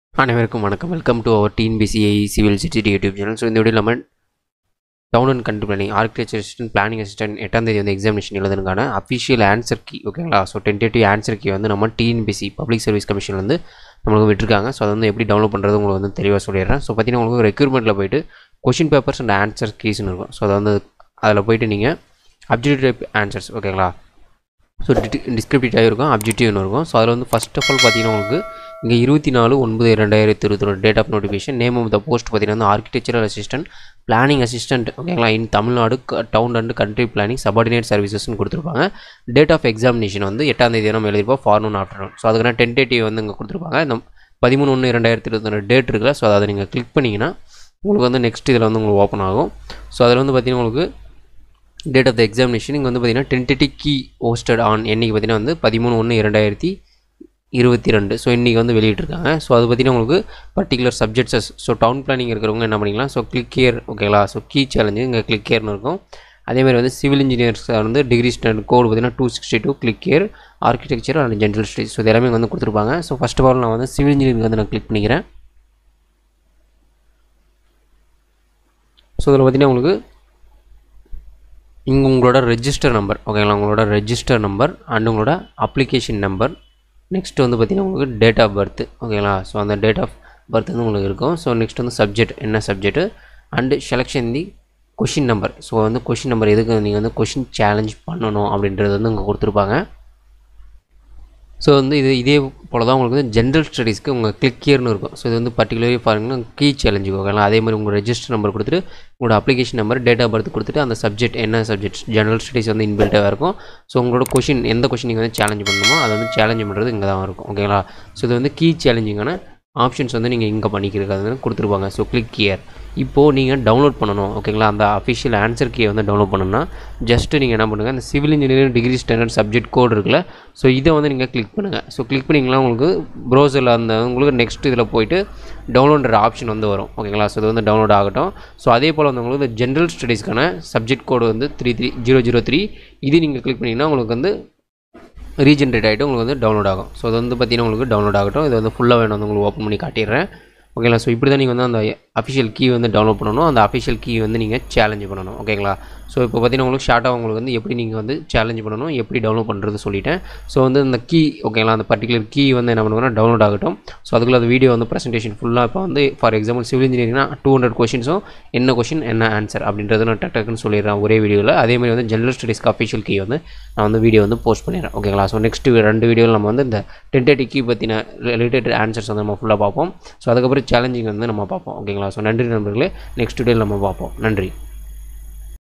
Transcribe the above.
அனைவருக்கும் வணக்கம் welcome to our TNPSCI civil city YouTube channel so இந்த வீடியோ நம்ம town and country planning architecture assistant planning assistant எட்டாம் தேதி வந்து எக்ஸாமினேஷன் எழுதுனுக்கான அஃபிஷியல் ஆன்சர் கீ ஓகேங்களா ஸோ டென்டேட்டிவ் ஆன்சர் கீ வந்து நம்ம டிஎன்பிசி பப்ளிக் சர்வீஸ் கமிஷன் வந்து நம்மளுக்கு விட்டுருக்காங்க ஸோ அதை வந்து எப்படி டவுன்லோட் பண்ணுறது உங்களுக்கு வந்து தெளிவாக சொல்லிடுறேன் ஸோ பார்த்தீங்கன்னா உங்களுக்கு ரெக்யூர்மெண்ட்டில் போயிட்டு கொஷின் பேப்பர்ஸ் அண்ட் ஆன்சர் கீஸ்னு இருக்கும் ஸோ அதை வந்து அதில் போயிட்டு நீங்கள் அப்ஜெக்டிவ் டைப் ஆன்சர்ஸ் ஓகேங்களா ஸோ டிஸ்கிரிப்டிவ் இருக்கும் அப்ஜெக்டிவ்னு இருக்கும் ஸோ அதில் வந்து ஃபஸ்ட் ஆஃப் ஆல் பார்த்தீங்கன்னா உங்களுக்கு இங்கே இருபத்தி நாலு ஒன்பது ரெண்டாயிரத்தி இருபத்தி ரெண்டு date of notification name of the post பார்த்தீங்கன்னா வந்து ஆர்கிடெக்சரல் அசிஸ்டன்ட் பிளானிங் அசிஸ்டன்ட் ஓகேங்களா in Tamil Nadu town and country planning subordinate சர்வீசஸ்னு கொடுத்துருப்பாங்க டேட் ஆஃப் எக்ஸாமினேஷன் வந்து எட்டாம் தேதி நம்ம எழுதிருப்போம் ஃபார்னூன் ஆஃப்டர்நூன் ஸோ அதுக்கான டென்டேட்டிவ் வந்து இங்கே கொடுத்துருப்பாங்க இந்த பதிமூணு ஒன்று ரெண்டாயிரத்தி இருபத்தி ரெண்டு டேட் இருக்குல்ல ஸோ அதை நீங்கள் கிளிக் பண்ணிங்கன்னா உங்களுக்கு வந்து நெக்ஸ்ட் இதில் வந்து உங்களுக்கு ஓப்பன் ஆகும் ஸோ அதில் வந்து பார்த்தீங்கன்னா உங்களுக்கு டேட் ஆஃப் த எக்ஸாமினேஷன் இங்கே வந்து பார்த்தீங்கன்னா டென்டேட்டிவ் கீ ஹோஸ்டட் ஆன் என்னைக்கு பார்த்தீங்கன்னா வந்து பதிமூணு ஒன்று இரண்டாயிரத்தி இருபத்தி ரெண்டு ஸோ இன்றைக்கி வந்து வெளியிட்டிருக்காங்க ஸோ அது பார்த்தீங்கன்னா உங்களுக்கு particular subjects so town planning இருக்கிறவங்க என்ன பண்ணிக்கலாம் ஸோ கிளிக் கேர் ஓகேங்களா ஸோ கீ சேலஞ்சு இங்கே கிளிக் கேர்னு இருக்கும் அதேமாதிரி வந்து சிவில் இன்ஜினியர்ஸ் வந்து டிகிரி ஸ்டாண்டர்ட் கோடு பார்த்தீங்கன்னா two sixty two click here architecture and general studies so இது எல்லாமே வந்து கொடுத்துருப்பாங்க ஸோ ஃபஸ்ட் ஆஃப் ஆல் நான் வந்து சிவில் இன்ஜினியரிங் வந்து நான் கிளிக் பண்ணிக்கிறேன் ஸோ இதில் பார்த்தீங்கன்னா உங்களுக்கு இங்கே உங்களோட ரெஜிஸ்டர் நம்பர் ஓகேங்களா உங்களோட ரெஜிஸ்டர் நம்பர் அண்ட் உங்களோட அப்ளிகேஷன் நம்பர் நெக்ஸ்ட் வந்து பார்த்திங்கன்னா உங்களுக்கு டேட் ஆஃப் பர்த் ஓகேங்களா ஸோ அந்த டேட் ஆஃப் பர்த் வந்து உங்களுக்கு இருக்கும் ஸோ நெக்ஸ்ட் வந்து சப்ஜெக்ட் என்ன subject and selection the question number so வந்து கொஷின் நம்பர் எதுக்கு நீங்கள் வந்து கொஷின் சேலஞ்ச் பண்ணணும் அப்படின்றது வந்து இங்கே கொடுத்துருப்பாங்க ஸோ வந்து இது இதே போல் தான் உங்களுக்கு வந்து ஜென்ரல் ஸ்டடீஸ்க்கு உங்கள் கிளிக் இயர்னு இருக்கும் ஸோ இது வந்து பர்டிகுலர்லி பாருங்கன்னா கீ சேலஞ்சு ஓகேங்களா அதே மாதிரி உங்கள் ரெஜிஸ்டர் நம்பர் கொடுத்துட்டு உங்களோட application number date of birth கொடுத்துட்டு அந்த சப்ஜெக்ட் என்ன சப்ஜெக்ட் ஜென்ரல் ஸ்டடீஸ் வந்து இன்பில்ட்டாக இருக்கும் ஸோ உங்களோட கொஷின் எந்த கொஷின் நீங்கள் வந்து சேலஞ்ச் பண்ணணுமோ அதை வந்து சேலஞ்ச் பண்ணுறது இங்கே தான் இருக்கும் ஓகேங்களா ஸோ இது வந்து கீ சேலஞ்சிங்கான ஆப்ஷன்ஸ் வந்து நீங்கள் இங்கே பண்ணிக்கிறது கொடுத்துருப்பாங்க ஸோ கிளிக் இயர் இப்போது நீங்கள் டவுன்லோட் பண்ணணும் ஓகேங்களா அந்த அஃபிஷியல் ஆன்சர் கீயை வந்து டவுன்லோட் பண்ணணும்னா ஜஸ்ட்டு நீங்கள் என்ன பண்ணுங்கள் அந்த civil engineering degree standard subject code இருக்குல்ல ஸோ இதை வந்து நீங்கள் கிளிக் பண்ணுங்கள் ஸோ கிளிக் பண்ணிங்கன்னா உங்களுக்கு ப்ரௌசரில் அந்த உங்களுக்கு நெக்ஸ்ட் இதில் போயிட்டு டவுன்லோடுற ஆப்ஷன் வந்து வரும் ஓகேங்களா ஸோ இது வந்து டவுன்லோட் ஆகட்டும் ஸோ அதே போல் வந்து உங்களுக்கு ஜென்ரல் ஸ்டடீஸ்க்கான சப்ஜெக்ட் கோடு வந்து three three zero zero three இது நீங்கள் கிளிக் பண்ணிங்கன்னா உங்களுக்கு வந்து ரீஜென்ரேட் ஆகிட்டு உங்களுக்கு வந்து டவுன்லோட் ஆகும் ஸோ அது வந்து பார்த்தீங்கன்னா உங்களுக்கு டவுன்லோட் ஆகட்டும் இது வந்து ஃபுல்லாக வேணும் வந்து உங்களுக்கு ஓப்பன் பண்ணி காட்டிடுறேன் ஓகேங்களா ஸோ இப்படி தான் நீங்கள் வந்து அந்த அஃபிஷியல் கீ வந்து டவுன்லோட் பண்ணணும் அந்த அஃபிஷியல் கீ வந்து நீங்கள் சேலஞ்ச் பண்ணணும் ஓகேங்களா ஸோ இப்போ பார்த்தீங்கன்னா உங்களுக்கு ஷார்ட்டாக உங்களுக்கு வந்து எப்படி நீங்கள் வந்து சேலஞ்ச் பண்ணணும் எப்படி டவுன்லோட் பண்ணுறது சொல்லிட்டேன் ஸோ வந்து இந்த கீ ஓகேங்களா அந்த பர்டிகுலர் கீ வந்து என்ன பண்ணுவோம்னா டவுன்லோட் ஆகட்டும் ஸோ அதுக்குள்ள அந்த வீடியோ வந்து ப்ரெசன்டேஷன் ஃபுல்லாக இப்போ வந்து ஃபார் எக்ஸாம்பிள் சிவில் இன்ஜினியரிங்னா டூ ஹண்ட்ரட் கொஷின்ஸும் என்ன கொஷின் என்ன ஆன்சர் அப்படின்றது நான் டக் டக்குன்னு சொல்லிடுறேன் ஒரே வீடியோவில் அதேமாதிரி வந்து ஜென்ரல் ஸ்டடீஸ்க்கு அஃபிஷியல் கீ வந்து நான் வந்து வீடியோ வந்து போஸ்ட் பண்ணிடுறேன் ஓகேங்களா ஸோ நெக்ஸ்ட் ரெண்டு வீடியோவில் நம்ம வந்து இந்த டென்டேட்டி கீ பற்றின ரிலேட்டட் ஆன்சர்ஸ் வந்து நம்ம ஃபுல்லாக பார்ப்போம் ஸோ அதுக்கப்புறம் சேலஞ்சிங் வந்து நம்ம பார்ப்போம் ஓகேங்களா ஸோ நன்றி நண்பர்களே நெக்ஸ்ட் வீடியோவில் நம்ம பார்ப்போம் நன்றி